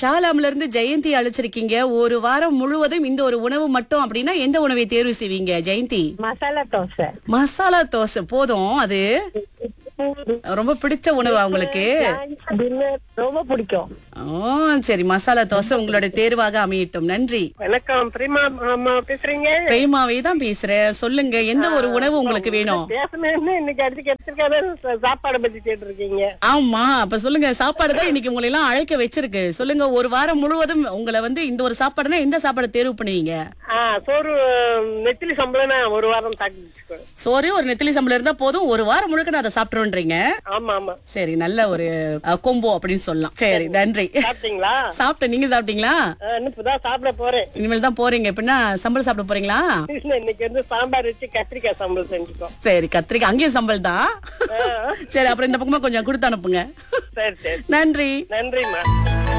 ஷாலாம்ல இருந்து ஜெயந்தி அழைச்சிருக்கீங்க ஒரு வாரம் முழுவதும் இந்த ஒரு உணவு மட்டும் அப்படின்னா எந்த உணவை தேர்வு செய்வீங்க ஜெயந்தி மசாலா தோசை மசாலா தோசை போதும் அது ரொம்ப பிடிச்ச உணவு உங்களுக்கு டின்னர் ரொம்ப பிடிக்கும் ஓ சரி மசாலா தோசை உங்களோட தேர்வாக அமையட்டும் நன்றி வணக்கம் பிரேமா அம்மா பேசுறீங்க பிரேமாவே தான் பேசுறேன் சொல்லுங்க எந்த ஒரு உணவு உங்களுக்கு வேணும் பேசணும்னு இன்னைக்கு அடுத்து கிடைச்சிருக்காத சாப்பாடை பத்தி கேட்டு இருக்கீங்க ஆமா அப்ப சொல்லுங்க சாப்பாடு தான் இன்னைக்கு உங்களை எல்லாம் அழைக்க வச்சிருக்கு சொல்லுங்க ஒரு வாரம் முழுவதும் உங்களை வந்து இந்த ஒரு சாப்பாடுனா எந்த சாப்பாடு தேர்வு பண்ணுவீங்க ஆஹ் சோறு நெத்திலி சம்பளம்னா ஒரு வாரம் தாக்கி வச்சுக்கோ சோறு ஒரு நெத்திலி சம்பளம் இருந்தா போதும் ஒரு வாரம் முழுக்க நான் அதை சாப்பிட்டுருன்றீங்க ஆமா ஆமா சரி நல்ல ஒரு கொம்போ அப்படின்னு சொல்லலாம் சரி நன்றி சாப்பிட்டீங்களா சாப்பிட்டேன் நீங்க சாப்பிட்டீங்களா ஆஹ் இன்னும் இப்பதான் சாப்பிட போறேன் இனிமேல் தான் போறீங்க எப்படின்னா சம்பளம் சாப்பிட போறீங்களா இல்ல, இன்னைக்கு வந்து சாம்பார் வச்சு கத்திரிக்காய் சம்பளம் செஞ்சுக்கோம் சரி கத்திரிக்காய் அங்கேயும் சம்பளம் தான் ஆஹ் சரி அப்புறம் இந்த பக்கமா கொஞ்சம் கொடுத்து அனுப்புங்க சரி சரி நன்றி நன்றிம்மா